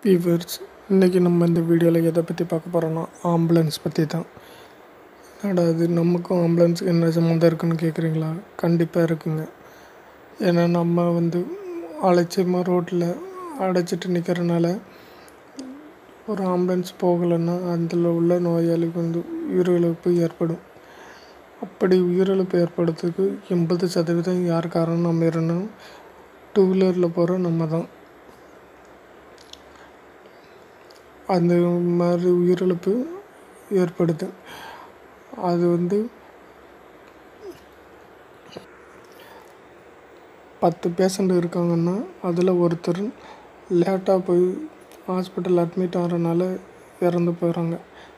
viewers இன்றைக்கி நம்ம இந்த வீடியோவில் எதை பற்றி பார்க்க போகிறோன்னா ஆம்புலன்ஸ் பற்றி தான் என்னடா அது நமக்கும் ஆம்புலன்ஸுக்கு என்ன சம்மந்தம் இருக்குன்னு கேட்குறீங்களா கண்டிப்பாக இருக்குங்க ஏன்னா நம்ம வந்து அலட்சியமாக ரோட்டில் அடைச்சிட்டு நிற்கிறனால ஒரு ஆம்புலன்ஸ் போகலைன்னா அதில் உள்ள நோயாளிக்கு வந்து உயிரிழப்பு ஏற்படும் அப்படி உயிரிழப்பு ஏற்படுறதுக்கு எண்பது சதவீதம் யார் காரணம் நம்ம இருந்தோம் டூ வீலரில் போகிற நம்ம தான் அந்த மாதிரி உயிரிழப்பு ஏற்படுது அது வந்து பத்து பேஷண்ட் இருக்காங்கன்னா அதில் ஒருத்தர் லேட்டாக போய் ஹாஸ்பிட்டல் அட்மிட் ஆகிறனால இறந்து போயிடுறாங்க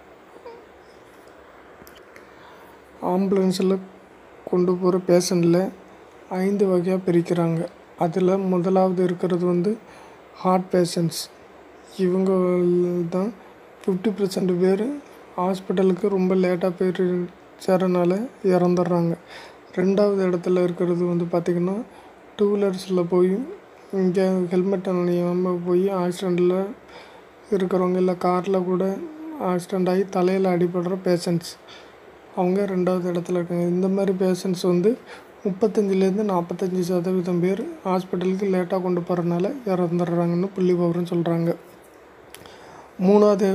ஆம்புலன்ஸில் கொண்டு போகிற பேஷண்ட்டில் ஐந்து வகையாக பிரிக்கிறாங்க அதில் முதலாவது இருக்கிறது வந்து ஹார்ட் பேஷண்ட்ஸ் இவங்க தான் ஃபிஃப்டி பர்சன்ட் பேர் ஹாஸ்பிட்டலுக்கு ரொம்ப லேட்டாக போய் சேரனால இறந்துடுறாங்க ரெண்டாவது இடத்துல இருக்கிறது வந்து பார்த்திங்கன்னா டூ வீலர்ஸில் போய் இங்கே ஹெல்மெட் அணியாமல் போய் ஆக்சிடெண்ட்டில் இருக்கிறவங்க இல்லை காரில் கூட ஆக்சிடெண்ட் ஆகி தலையில் அடிபடுற பேஷண்ட்ஸ் அவங்க ரெண்டாவது இடத்துல இருக்காங்க இந்த மாதிரி பேஷண்ட்ஸ் வந்து முப்பத்தஞ்சிலேருந்து நாற்பத்தஞ்சி சதவீதம் பேர் ஹாஸ்பிட்டலுக்கு லேட்டாக கொண்டு போகிறனால இறந்துடுறாங்கன்னு புள்ளி விவரம் சொல்கிறாங்க மூணாவது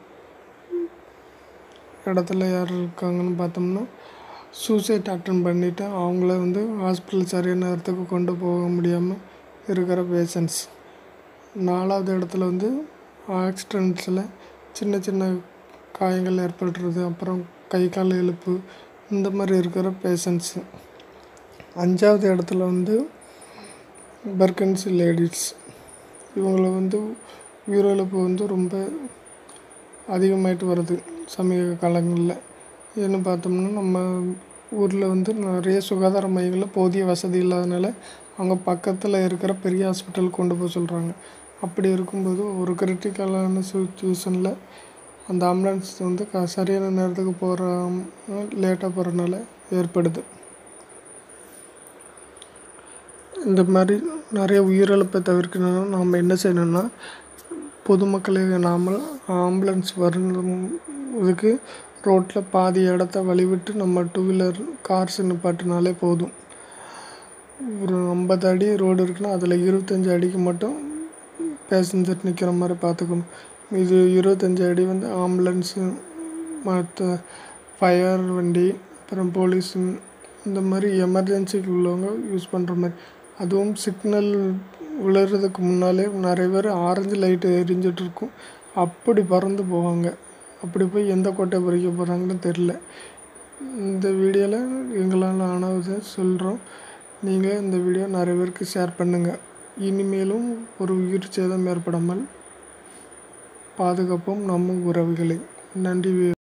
இடத்துல யார் இருக்காங்கன்னு பார்த்தோம்னா சூசைட் அட்டன் பண்ணிவிட்டு அவங்கள வந்து ஹாஸ்பிட்டல் சரியான நேரத்துக்கு கொண்டு போக முடியாமல் இருக்கிற பேஷண்ட்ஸ் நாலாவது இடத்துல வந்து ஆக்சிடெண்ட்ஸில் சின்ன சின்ன காயங்கள் ஏற்படுறது அப்புறம் கை கால் இழுப்பு இந்த மாதிரி இருக்கிற பேஷண்ட்ஸு அஞ்சாவது இடத்துல வந்து பர்கன்சி லேடிஸ் இவங்கள வந்து உயிரிழப்பு வந்து ரொம்ப அதிகமாயிட்டு வருது சமீப காலங்களில் ஏன்னு பார்த்தோம்னா நம்ம ஊரில் வந்து நிறைய சுகாதார மையங்களில் போதிய வசதி இல்லாதனால அவங்க பக்கத்தில் இருக்கிற பெரிய ஹாஸ்பிட்டல் கொண்டு போக சொல்கிறாங்க அப்படி இருக்கும்போது ஒரு கிரிட்டிக்கலான சுச்சுவேஷனில் அந்த ஆம்புலன்ஸ் வந்து க சரியான நேரத்துக்கு போகிற லேட்டாக போகிறனால ஏற்படுது இந்த மாதிரி நிறைய உயிரிழப்பை தவிர்க்கணும்னா நாம் என்ன செய்யணும்னா பொதுமக்களுக்கு நாம் ஆம்புலன்ஸ் வரும் இதுக்கு ரோட்டில் பாதி இடத்த வழிவிட்டு நம்ம டூ வீலர் கார்ஸ் நிப்பாட்டினாலே போதும் ஒரு ஐம்பது அடி ரோடு இருக்குன்னா அதில் இருபத்தஞ்சி அடிக்கு மட்டும் பேசஞ்சர் நிற்கிற மாதிரி பார்த்துக்கணும் இது இருபத்தஞ்சி அடி வந்து ஆம்புலன்ஸு மற்ற ஃபயர் வண்டி அப்புறம் போலீஸ் இந்த மாதிரி எமர்ஜென்சிக்கு உள்ளவங்க யூஸ் பண்ணுற மாதிரி அதுவும் சிக்னல் விழுறதுக்கு முன்னாலே நிறைய பேர் ஆரஞ்சு லைட்டு எரிஞ்சிட்டு இருக்கும் அப்படி பறந்து போவாங்க அப்படி போய் எந்த கோட்டை பறிக்க போகிறாங்கன்னு தெரில இந்த வீடியோவில் எங்களால் ஆனதை சொல்கிறோம் நீங்கள் இந்த வீடியோ நிறைய பேருக்கு ஷேர் பண்ணுங்கள் இனிமேலும் ஒரு உயிர் சேதம் ஏற்படாமல் பாதுகாப்போம் நம்ம உறவுகளை நன்றி